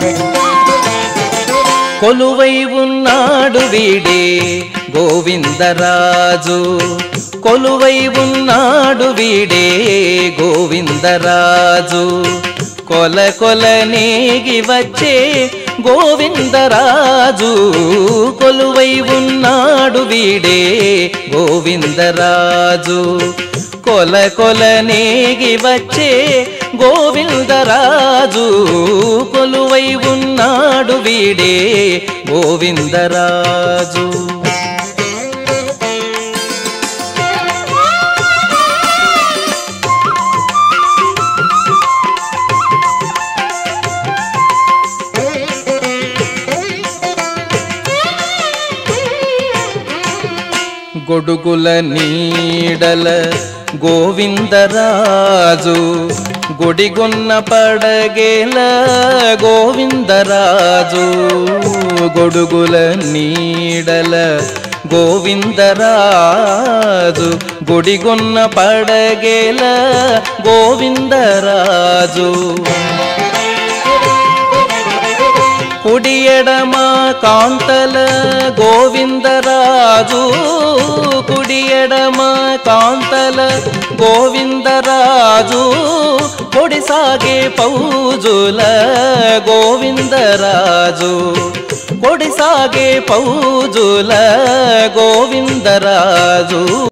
కొలువై ఉన్నాడు వీడే గోవిందరాజు కొలువై ఉన్నాడు వీడే గోవిందరాజు కొల కొల నేగి వచ్చే గోవిందరాజు కొలువై ఉన్నాడు వీడే గోవిందరాజు కొల కొల నేగి వచ్చే గోవిందరాజు కొలువై ఉన్నాడు వీడే గోవిందరాజు గొడుగుల నీడల గోవిందరాజు గుడిగున్న పడగేల గోవిందరాజు గొడుగుల నీడల గోవిందరాజు గుడిగున్న పడగేల గోవిందరాజు కుడి ఎడమ కాంతల గోవిందరాజు కుడి ఎడమ కాంతల గోవిందరాజు పొడి సాగే పౌజుల గోవిందరాజు కొడి సాగే పౌజుల గోవిందరాజు